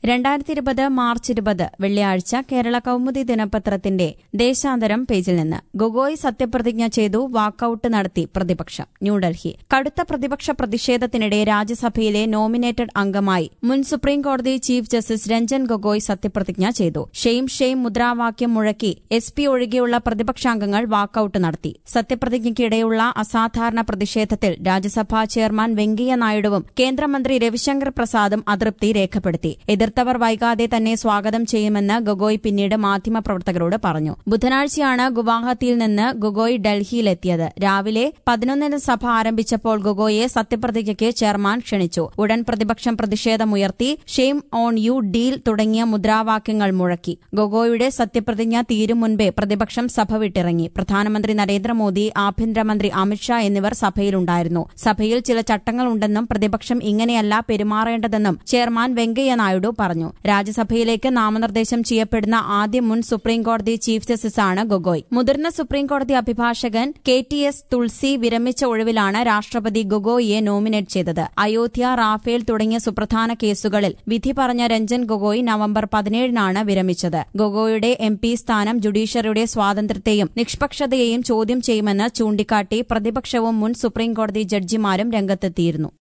രണ്ടായിരത്തി ഇരുപത് മാർച്ച് ഇരുപത് വെള്ളിയാഴ്ച കേരള കൌമുദി ദിനപത്രത്തിന്റെ ദേശാന്തരം പേജിൽ നിന്ന് ഗൊഗോയ് സത്യപ്രതിജ്ഞ ചെയ്തു വാക്കൌട്ട് നടത്തി പ്രതിപക്ഷം ന്യൂഡൽഹി കടുത്ത പ്രതിപക്ഷ പ്രതിഷേധത്തിനിടെ രാജ്യസഭയിലെ നോമിനേറ്റഡ് അംഗമായി മുൻ സുപ്രീംകോടതി ചീഫ് ജസ്റ്റിസ് രഞ്ജൻ ഗൊഗോയ് സത്യപ്രതിജ്ഞ ചെയ്തു ഷെയ്ം ഷെയ്ം മുദ്രാവാക്യം മുഴക്കി എസ് പി ഒഴികെയുള്ള പ്രതിപക്ഷാംഗങ്ങൾ വാക്കൌട്ട് നടത്തി സത്യപ്രതിജ്ഞയ്ക്കിടെയുള്ള അസാധാരണ പ്രതിഷേധത്തിൽ രാജ്യസഭാ ചെയർമാൻ വെങ്കയ്യ നായിഡുവും കേന്ദ്രമന്ത്രി രവിശങ്കർ പ്രസാദും അതൃപ്തി രേഖപ്പെടുത്തി എതിർത്തവർ വൈകാതെ തന്നെ സ്വാഗതം ചെയ്യുമെന്ന് ഗൊഗോയ് പിന്നീട് മാധ്യമപ്രവർത്തകരോട് പറഞ്ഞു ബുധനാഴ്ചയാണ് ഗുവാഹത്തിയിൽ നിന്ന് ഗൊഗോയ് ഡൽഹിയിലെത്തിയത് രാവിലെ പതിനൊന്നിന് സഭ ആരംഭിച്ചപ്പോൾ ഗൊഗോയെ സത്യപ്രതിജ്ഞയ്ക്ക് ചെയർമാൻ ക്ഷണിച്ചു ഉടൻ പ്രതിപക്ഷം പ്രതിഷേധമുയർത്തി ഷെയിം ഓൺ യു ഡീൽ തുടങ്ങിയ മുദ്രാവാക്യങ്ങൾ മുഴക്കി ഗൊഗോയുടെ സത്യപ്രതിജ്ഞ തീരും മുൻപേ പ്രതിപക്ഷം സഭ വിട്ടിറങ്ങി പ്രധാനമന്ത്രി നരേന്ദ്രമോദി ആഭ്യന്തരമന്ത്രി അമിത്ഷാ എന്നിവർ സഭയിലുണ്ടായിരുന്നു സഭയിൽ ചില ചട്ടങ്ങളുണ്ടെന്നും പ്രതിപക്ഷം ഇങ്ങനെയല്ല പെരുമാറേണ്ടതെന്നും ചെയർമാൻ വെങ്കയ്യ നായിഡു പറഞ്ഞു രാജ്യസഭയിലേക്ക് നാമനിർദ്ദേശം ചെയ്യപ്പെടുന്ന ആദ്യ മുൻ സുപ്രീംകോടതി ചീഫ് ജസ്റ്റിസാണ് ഗൊഗോയ് മുതിർന്ന സുപ്രീംകോടതി അഭിഭാഷകൻ കെ ടി എസ് തുൾസി വിരമിച്ച ഒഴിവിലാണ് രാഷ്ട്രപതി ഗൊഗോയിയെ നോമിനേറ്റ് ചെയ്തത് അയോധ്യ റാഫേൽ തുടങ്ങിയ സുപ്രധാന കേസുകളിൽ വിധി പറഞ്ഞ രഞ്ജൻ ഗൊഗോയ് നവംബർ പതിനേഴിനാണ് വിരമിച്ചത് ഗൊഗോയുടെ എം പി സ്ഥാനം ജുഡീഷ്യറിയുടെ സ്വാതന്ത്ര്യത്തെയും നിഷ്പക്ഷതയെയും ചോദ്യം ചെയ്യുമെന്ന് ചൂണ്ടിക്കാട്ടി പ്രതിപക്ഷവും മുൻ സുപ്രീംകോടതി ജഡ്ജിമാരും രംഗത്തെത്തിയിരുന്നു